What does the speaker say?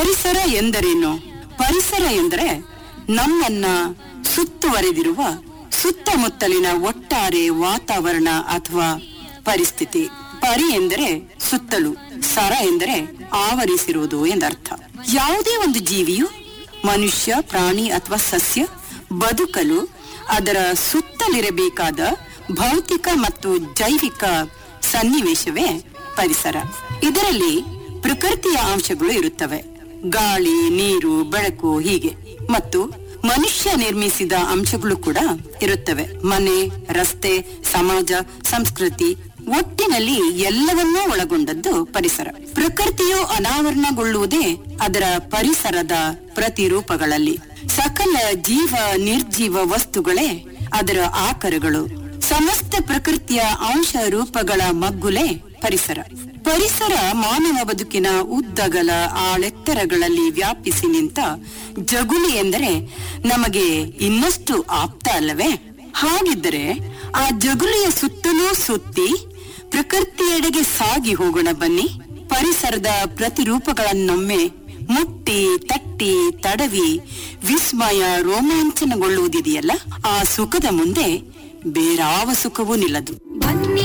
ಪರಿಸರ ಎಂದರೇನು ಪರಿಸರ ಎಂದರೆ ನಮ್ಮನ್ನ ಸುತ್ತುವರೆದಿರುವ ಸುತ್ತಮುತ್ತಲಿನ ಒಟ್ಟಾರೆ ವಾತಾವರಣ ಅಥವಾ ಪರಿಸ್ಥಿತಿ ಪರಿ ಎಂದರೆ ಸುತ್ತಲೂ ಸರ ಎಂದರೆ ಆವರಿಸಿರುವುದು ಎಂದರ್ಥ ಯಾವುದೇ ಒಂದು ಜೀವಿಯು ಮನುಷ್ಯ ಪ್ರಾಣಿ ಅಥವಾ ಸಸ್ಯ ಬದುಕಲು ಅದರ ಸುತ್ತಲಿರಬೇಕಾದ ಭೌತಿಕ ಮತ್ತು ಜೈವಿಕ ಸನ್ನಿವೇಶವೇ ಪರಿಸರ ಇದರಲ್ಲಿ ಪ್ರಕೃತಿಯ ಅಂಶಗಳು ಇರುತ್ತವೆ ಗಾಳಿ ನೀರು ಬೆಳಕು ಹೀಗೆ ಮತ್ತು ಮನುಷ್ಯ ನಿರ್ಮಿಸಿದ ಅಂಶಗಳು ಕೂಡ ಇರುತ್ತವೆ ಮನೆ ರಸ್ತೆ ಸಮಾಜ ಸಂಸ್ಕೃತಿ ಒಟ್ಟಿನಲ್ಲಿ ಎಲ್ಲವನ್ನೂ ಒಳಗೊಂಡದ್ದು ಪರಿಸರ ಪ್ರಕೃತಿಯು ಅನಾವರಣಗೊಳ್ಳುವುದೇ ಅದರ ಪರಿಸರದ ಪ್ರತಿರೂಪಗಳಲ್ಲಿ ಸಕಲ ಜೀವ ನಿರ್ಜೀವ ವಸ್ತುಗಳೇ ಅದರ ಆಕರಗಳು ಸಮಸ್ತ ಪ್ರಕೃತಿಯ ಅಂಶ ರೂಪಗಳ ಮಗ್ಗುಲೇ ಪರಿಸರ ಪರಿಸರ ಮಾನವ ಬದುಕಿನ ಉದ್ದಗಲ ಆಳೆತ್ತರಗಳಲ್ಲಿ ವ್ಯಾಪಿಸಿ ನಿಂತ ಜಗುಲಿ ಎಂದರೆ ನಮಗೆ ಇನ್ನಷ್ಟು ಆಪ್ತ ಅಲ್ಲವೇ ಹಾಗಿದ್ದರೆ ಆ ಜಗುಲಿಯ ಸುತ್ತಲೂ ಸುತ್ತಿ ಪ್ರಕೃತಿಯೆಡೆಗೆ ಸಾಗಿ ಹೋಗೋಣ ಬನ್ನಿ ಪರಿಸರದ ಪ್ರತಿರೂಪಗಳನ್ನೊಮ್ಮೆ ಮುಟ್ಟಿ ತಟ್ಟಿ ತಡವಿ ವಿಸ್ಮಯ ರೋಮಾಂಚನಗೊಳ್ಳುವುದಿದೆಯಲ್ಲ ಆ ಸುಖದ ಮುಂದೆ ಬೇರಾವ ಸುಖವೂ ನಿಲ್ಲದು ಬನ್ನಿ